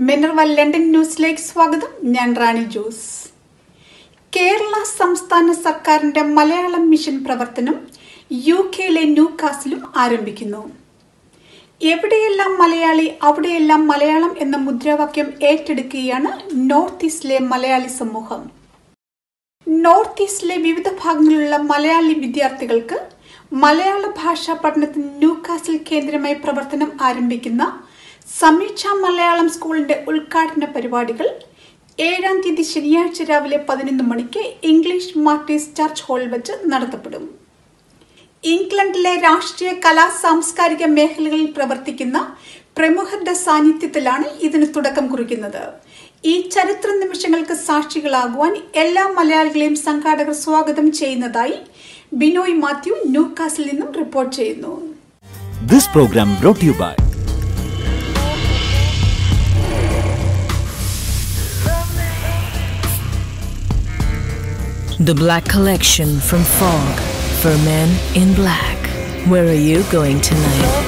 Minerva London ന്യൂസിലേക്ക് സ്വാഗതം ഞാൻ റാണി ജോസ് കേരള സംസ്ഥാന സർക്കാരിന്റെ മലയാളം മിഷൻ പ്രവർത്തനം യു കെയിലെ ന്യൂ കാസിലും ആരംഭിക്കുന്നു എവിടെയെല്ലാം മലയാളി അവിടെയെല്ലാം മലയാളം എന്ന മുദ്രാവാക്യം ഏറ്റെടുക്കുകയാണ് നോർത്ത് ഈസ്റ്റിലെ മലയാളി സമൂഹം നോർത്ത് ഈസ്റ്റിലെ വിവിധ ഭാഗങ്ങളിലുള്ള മലയാളി വിദ്യാർത്ഥികൾക്ക് മലയാള ഭാഷാ പഠനത്തിന് ന്യൂകാസിൽ കേന്ദ്രമായി പ്രവർത്തനം ആരംഭിക്കുന്ന സമീക്ഷ മലയാളം സ്കൂളിന്റെ ഉദ്ഘാടന പരിപാടികൾ ഏഴാം തീയതി ശനിയാഴ്ച രാവിലെ പതിനൊന്ന് മണിക്ക് ഇംഗ്ലീഷ് മാർട്ടീസ് ചർച്ച് ഹാളിൽ വെച്ച് നടത്തപ്പെടും ഇംഗ്ലണ്ടിലെ രാഷ്ട്രീയ കലാ സാംസ്കാരിക മേഖലകളിൽ പ്രവർത്തിക്കുന്ന പ്രമുഖരുടെ സാന്നിധ്യത്തിലാണ് ഇതിന് തുടക്കം കുറിക്കുന്നത് ഈ ചരിത്ര നിമിഷങ്ങൾക്ക് സാക്ഷികളാകുവാൻ എല്ലാ മലയാളികളെയും സംഘാടകർ സ്വാഗതം ചെയ്യുന്നതായി ബിനോയ് മാത്യു ന്യൂകാസിൽ നിന്നും റിപ്പോർട്ട് ചെയ്യുന്നു This program brought to you by The Black Collection from Fog for Men in Black. Where are you going tonight?